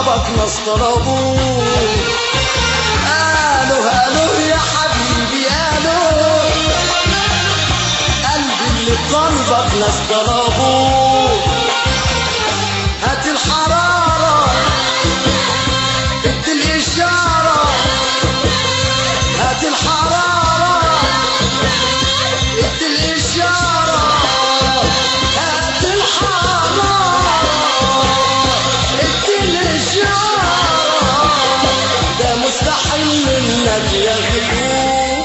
طلبك ناس طلبوه قالوا قالوا يا حبيبي قالوا قلبي اللي طلبك ناس طلبوه هات الحرارة ادي الإشارة هات الحرارة ادي الإشارة هات الحرارة ادي الإشارة ده مستحيل منك يا غيوب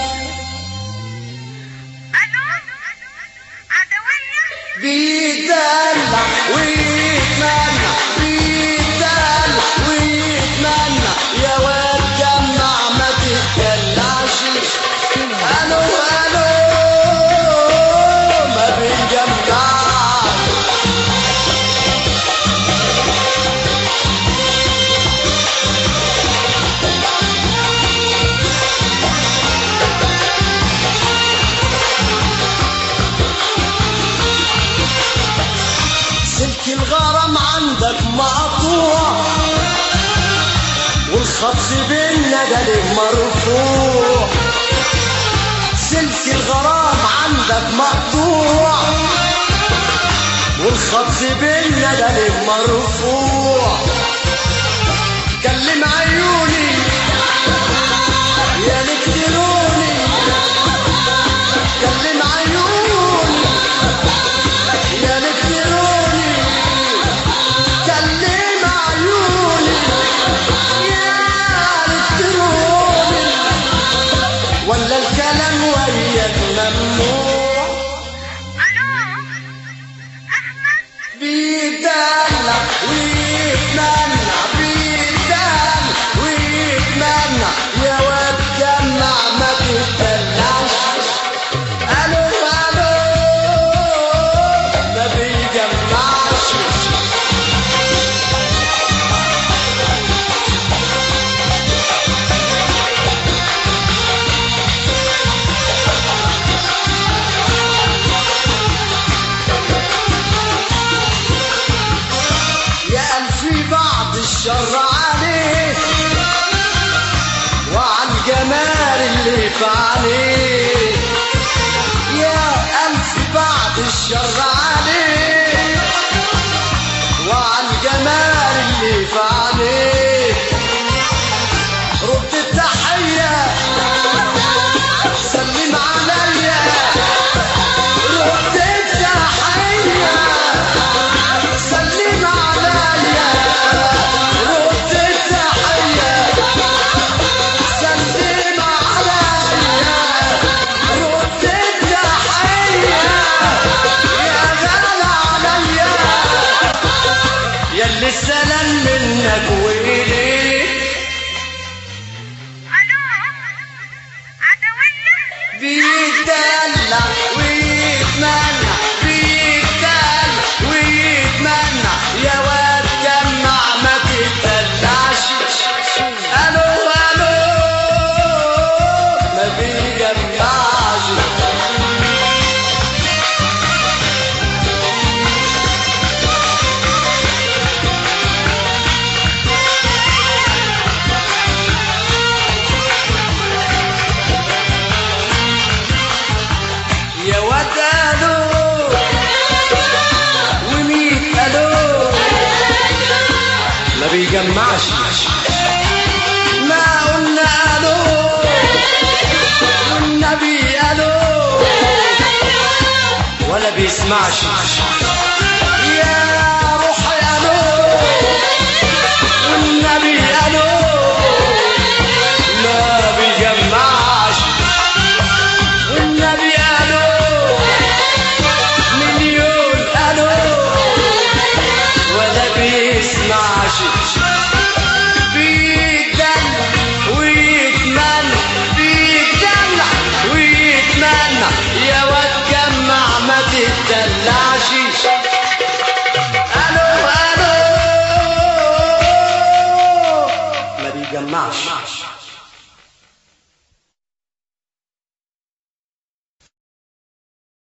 بيدلع ويتمنى بيدلع ويتمنى يا واد جمع ما تتدلعش الو الو ما بيجمعش سلك الغرام عندك مقطوع والخط بينا ده ليه مرفوع سلك الغرام عندك مقطوع والخط بينا ده ليه مرفوع كلم عيوني يا نكتروني كلم عيوني يا نكتروني كلم عيوني يا نكتروني ولا الكلام وياك ممنوع بيدلع ويتمنى بيدلع ويتمنى يا واد جمع ما تتدلعش الو الو ما بيجمعش يا ألفي بعض الشر عليك وعن جمال اللي في عليك يا ألف بعد الشر عليك وعن جمال اللي في عليك رد التحية سلم عليا رد التحية سلم عليا رد التحية سلم عليا رد التحية يا غالى عليا ياللي السلام منك وإليك بيتدلع ويتمنى بيتدلع ويتمنى يا واد جمع ما تتدلعش الو الو ما بيجمعش يا واد الو ومين الو ما بيجمعش ما قلنا الو والنبي الو ولا بيسمعش يا روحي الو والنبي الو ما بيجمعش والنبي الو مليون الو ولا بيسمعش بيتدلع ويتمنى بيتدلع ويتمنى يا واد جمع ما تتدلعش الو الو ما بيجمعش